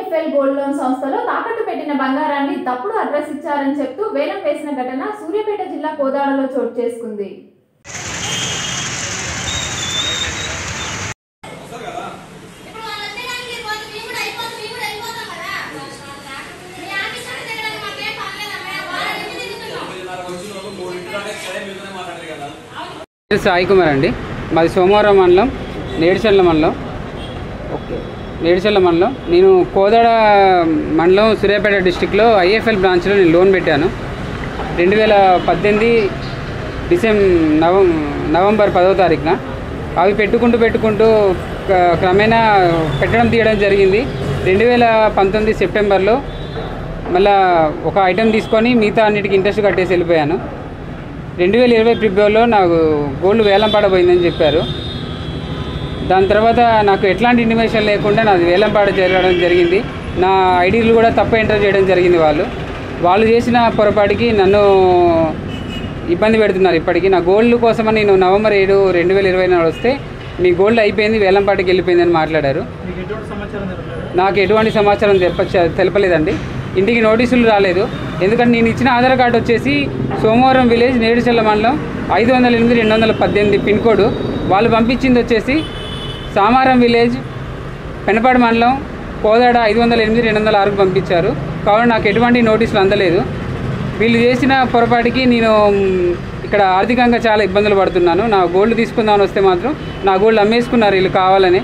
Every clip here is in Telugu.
ఐఏఎఫ్ఎల్ గోల్డ్ లోన్ సంస్థలో తాకట్టు పెట్టిన బంగారాన్ని తప్పుడు అడ్రస్ ఇచ్చారని చెప్తూ వేలం వేసిన ఘటన సూర్యాపేట జిల్లా కోదాడలో చోటు చేసుకుంది ఇప్పుడు వాళ్ళు వచ్చేదానికి మీరు పోతే మేము కూడా అయిపోతాం, మేము కూడా వెళ్ళిపోతాం కదా. మీ ఆఫీస్ వాళ్ళ దగ్గర మాకేం పనిలేదమ్మా. వాళ్ళు ఎందుకు తిరుగుతున్నాం? పేరు సాయి కుమార్ అండి మాది సోమవారం మండలం నేడిచల్ల మండలం ఓకే నేడిచల్ల మండలం నేను కోదాడ మండలం సూర్యాపేట డిస్టిక్లో ఐఎఫ్ఎల్ బ్రాంచ్లో నేను లోన్ పెట్టాను రెండు వేల పద్దెనిమిది డిసెంబర్ నవం నవంబర్ పదవ తారీఖున అవి పెట్టుకుంటూ పెట్టుకుంటూ క- క్రమేణా పెట్టడం తీయడం జరిగింది రెండు వేల పంతొమ్మిది సెప్టెంబర్లో మళ్ళా ఒక ఐటెం తీసుకొని మిగతా అన్నిటికీ ఇంట్రెస్ట్ కట్టేసి వెళ్ళిపోయాను రెండు వేల ఇరవై ఫిబ్రవరిలో నాకు గోల్డ్ వేలం పడబోయిందని చెప్పారు దాని తర్వాత నాకు ఎట్లాంటి ఇంటిమేషన్ లేకుండా నాది వేలంపాట జరగడం జరిగింది నా ఐడీలు కూడా తప్పు ఎంటర్ చేయడం జరిగింది వాళ్ళు వాళ్ళు చేసిన పొరపాటుకి నన్ను ఇబ్బంది పెడుతున్నారు ఇప్పటికీ నా గోల్డ్ కోసమని నేను నవంబర్ ఏడు రెండు వేల ఇరవై నాడు వస్తే మీ గోల్డ్ అయిపోయింది వేలంపాటకి వెళ్ళిపోయిందని మాట్లాడారు నాకు ఎటువంటి సమాచారం తెప్ప తెలపలేదండి ఇంటికి నోటీసులు రాలేదు ఎందుకంటే నేను ఇచ్చిన ఆధార్ కార్డు వచ్చేసి సోమవారం విలేజ్ నేడుచెల్ల మండలం ఐదు వందల ఎనిమిది రెండు వందల పద్దెనిమిది పిన్ కోడ్ వాళ్ళు పంపించింది వచ్చేసి సామారం విలేజ్ పెనపాడు మండలం కోదాడ ఐదు వందల ఎనిమిది రెండు వందల ఆరుకు పంపించారు కావున నాకు ఎటువంటి నోటీసులు అందలేదు వీళ్ళు చేసిన పొరపాటుకి నేను మ్, ఇక్కడ ఆర్థికంగా చాలా ఇబ్బందులు పడుతున్నాను నా గోల్డ్ తీసుకుందామని వస్తే మాత్రం నా గోల్డ్ అమ్మేసుకున్నారు వీళ్ళు కావాలని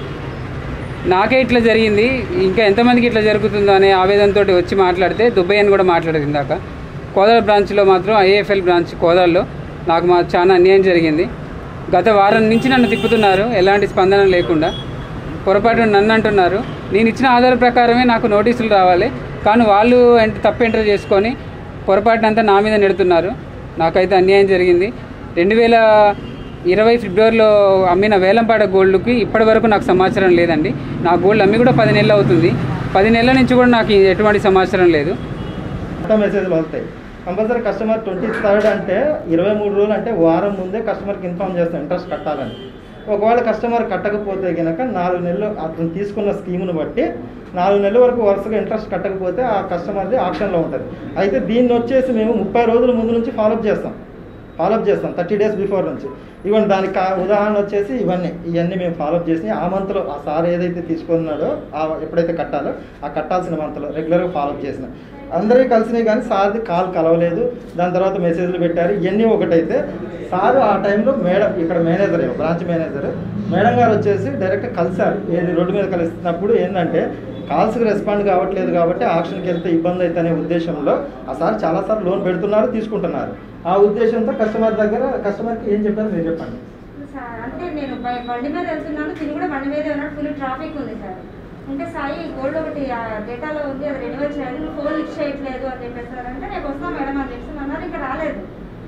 నాకే ఇట్లా జరిగింది ఇంకా ఎంతమందికి ఇట్లా జరుగుతుందో అనే ఆవేదనతో వచ్చి మాట్లాడితే దుబ్బయ్య అని కూడా మాట్లాడేది ఇందాక కోదాడ బ్రాంచ్లో మాత్రం ఐఏఎఫ్ఎల్ బ్రాంచ్ కోదాడలో నాకు మా చాలా అన్యాయం జరిగింది గత వారం నుంచి నన్ను తిప్పుతున్నారు ఎలాంటి స్పందన లేకుండా పొరపాటు నన్ను అంటున్నారు నేను ఇచ్చిన ఆధార్ ప్రకారమే నాకు నోటీసులు రావాలి కానీ వాళ్ళు ఎంట- తప్పు ఎంటర్ చేసుకొని పొరపాటునంతా నా మీద నెడుతున్నారు నాకైతే అన్యాయం జరిగింది రెండు వేల ఇరవై ఫిబ్రవరిలో అమ్మిన వేలంపాట గోల్డ్కి ఇప్పటి వరకు నాకు సమాచారం లేదండి నా గోల్డ్ అమ్మి కూడా పది నెలలు అవుతుంది పది నెలల నుంచి కూడా నాకు ఎటువంటి సమాచారం లేదు మొత్తం మెసేజ్లు వస్తాయి కంపల్సరీ కస్టమర్ ట్వంటీ థర్డ్ అంటే ఇరవై మూడు రోజులు అంటే వారం ముందే కస్టమర్కి ఇన్ఫామ్ చేస్తాం ఇంట్రెస్ట్ కట్టాలని ఒకవేళ కస్టమర్ కట్టకపోతే కనుక నాలుగు నెలలు అతను తీసుకున్న స్కీమును బట్టి నాలుగు నెలల వరకు వరుసగా ఇంట్రెస్ట్ కట్టకపోతే ఆ కస్టమర్ది ఆప్షన్లో ఉంటుంది అయితే దీన్ని వచ్చేసి మేము ముప్పై రోజుల ముందు నుంచి ఫాలోఅప్ చేస్తాం ఫాలోఅప్ చేస్తాం థర్టీ డేస్ బిఫోర్ నుంచి ఇవన్నీ దానికి కా- ఉదాహరణ వచ్చేసి ఇవన్నీ ఇవన్నీ మేము ఫాలోఅప్ చేసి ఆ మంత్లో ఆ సార్ ఏదైతే తీసుకున్నాడో ఆ ఎప్పుడైతే కట్టాలో ఆ కట్టాల్సిన మంత్లో రెగ్యులర్గా ఫాలోఅప్ చేసిన అందరికీ కలిసినాయి కానీ సార్ది కాల్ కలవలేదు దాని తర్వాత మెసేజ్లు పెట్టారు ఇవన్నీ ఒకటైతే సారు ఆ టైంలో మేడం ఇక్కడ మేనేజర్ ఏమో బ్రాంచ్ మేనేజర్ మేడం గారు వచ్చేసి డైరెక్ట్ కలిశారు ఏది రోడ్డు మీద కలిసినప్పుడు ఏంటంటే కాల్స్కి రెస్పాండ్ కావట్లేదు కాబట్టి ఆక్షన్కి వెళ్తే ఇబ్బంది అవుతుంది అనే ఉద్దేశంలో ఆ సార్ చాలాసార్లు లోన్ పెడుతున్నారు తీసుకుంటున్నారు ఆ ఉద్దేశంతో కస్టమర్ దగ్గర కస్టమర్కి ఏం చెప్పారు మీరు చెప్పండి సార్ అంటే నేను బ- బండి మీద వెళ్తున్నాను తిని కూడా బండి మీద ఉన్నాడు ఫుల్ ట్రాఫిక్ ఉంది సార్ అంటే సాయి గోల్డ్ ఒకటి ఆ డేటాలో ఉంది అది రెన్యువల్ చేయాలి నువ్వు ఫోన్ లిఫ్ట్ చేయట్లేదు అని చెప్పేసారు అంటే రేపు వస్తాం మేడం అని చెప్పి అన్నారు ఇంకా రాలేదు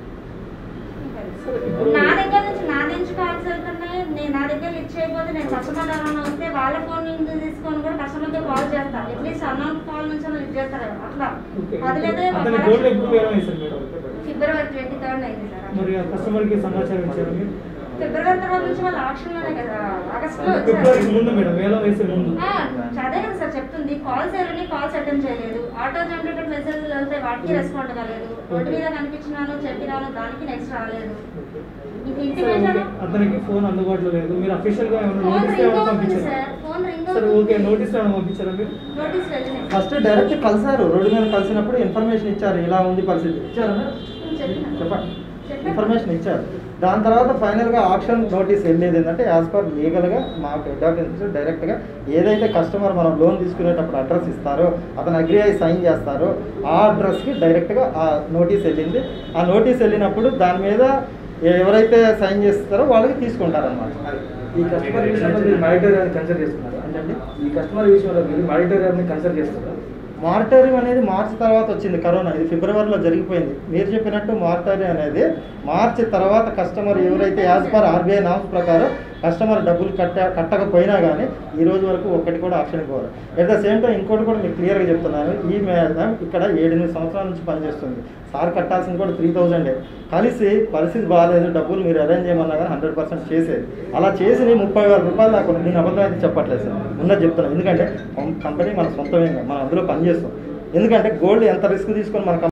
నా దగ్గర నుంచి నా నుంచి కాల్స్ వెళ్తున్నాయి నేను నా దగ్గర లిఫ్ట్ చేయకపోతే నేను కస్టమర్ ఎవరైనా వస్తే వాళ్ళ ఫోన్ నుంచి తీసుకొని కూడా కస్టమర్కి కాల్ చేస్తాను అట్లీస్ట్ అన్నౌన్ కాల్ నుంచి లిఫ్ట్ చేస్తారు కదా, అట్లా అది లేదు అతని గోల్డ్ ఎప్పుడు వేలం వేశారు మేడం ఫిబ్రవరి ట్వంటీ థర్డ్ అయింది సార్ మరి ఆ కస్టమర్కి సమాచారం ఇచ్చారు మీరు ఫిబ్రవరి తర్వాత నుంచి వాళ్ళు ఆక్షన్లోనే కదా ఆగస్టులో ఫిబ్రవరికి వచ్చారు ముందు మేడం వేలం వేసే ముందు ఆ, అదే కదా సార్ చెప్తుంది కాల్స్ ఎవరిని కాల్స్ అటెండ్ చేయలేదు ఆటో జనరేటెడ్ మెసేజ్లు వెళ్తే వాటికి రెస్పాండ్ కాలేదు రోడ్డు మీద కనిపించినాను చెప్పినాను దానికి నెక్స్ట్ రాలేదు ఇది సరే ఇంటిమేషన్ ఓకే అతనికి ఫోన్ అందుబాటులో లేదు మీరు అఫీషియల్ గా ఏమైనా ఫోన్ నోటీస్ రింగ్ ఏమైనా అవుతుంది పంపించారా సార్ ఫోన్ రింగ్ సరే ఓకే నోటీస్ ఏమైనా పంపించారా మీరు నోటీస్ వెళ్ళినాయి ఫస్ట్ డైరెక్ట్ కలిసారు రోడ్డు మీద కలిసినప్పుడు ఇన్ఫర్మేషన్ ఇచ్చారు ఇలా ఉంది పరిస్థితి ఇచ్చారా మేడం? చెప్పినా చెప్పండి చెప్పాను. ఇన్ఫర్మేషన్ ఇచ్చారు దాని తర్వాత ఫైనల్గా ఆప్షన్ నోటీస్ వెళ్ళేది ఏంటంటే యాజ్ పర్ లీగల్గా మాకు హెడ్ ఆఫీస్ డైరెక్ట్గా ఏదైతే కస్టమర్ మనం లోన్ తీసుకునేటప్పుడు అడ్రస్ ఇస్తారో అతను అగ్రి అయి సైన్ చేస్తారో ఆ అడ్రస్కి డైరెక్ట్గా ఆ నోటీస్ వెళ్ళింది ఆ నోటీస్ వెళ్ళినప్పుడు దాని మీద ఎవరైతే సైన్ చేస్తారో వాళ్ళకి తీసుకుంటారన్నమాట ఈ కస్టమర్ విషయంలో మీరు మానిటరీ కన్సిడర్ చేస్తున్నారు అంటే ఈ కస్టమర్ విషయంలో మీరు మానిటరీ కన్సిడర్ చేస్తున్నారు మారిటోరియం అనేది మార్చి తర్వాత వచ్చింది కరోనా ఇది ఫిబ్రవరిలో జరిగిపోయింది మీరు చెప్పినట్టు మారిటోరియం అనేది మార్చి తర్వాత కస్టమర్ ఎవరైతే యాజ్ పర్ ఆర్బీఐ నామ్స్ ప్రకారం కస్టమర్ డబ్బులు కట్ట కట్టకపోయినా కానీ ఈ రోజు వరకు ఒక్కటి కూడా ఆప్షన్కి పోవాలి ఎట్ ద సేమ్ టైం ఇంకోటి కూడా మీకు క్లియర్గా చెప్తున్నాను ఈ మేడం ఇక్కడ ఏడెనిమిది సంవత్సరాల నుంచి పనిచేస్తుంది సార్ కట్టాల్సింది కూడా త్రీ థౌజండే కలిసి పరిస్థితి బాగాలేదు డబ్బులు మీరు అరేంజ్ చేయమన్నా కానీ హండ్రెడ్ పర్సెంట్ చేసేది అలా చేసి ముప్పై వేల రూపాయలు దాకా ఉంది. నేను అబద్ధం అయితే చెప్పట్లేదు సార్ ఉన్నది చెప్తున్నాను ఎందుకంటే కంపెనీ మన సొంతమే మన అందులో పనిచేస్తాం ఎందుకంటే గోల్డ్ ఎంత రిస్క్ తీసుకొని మన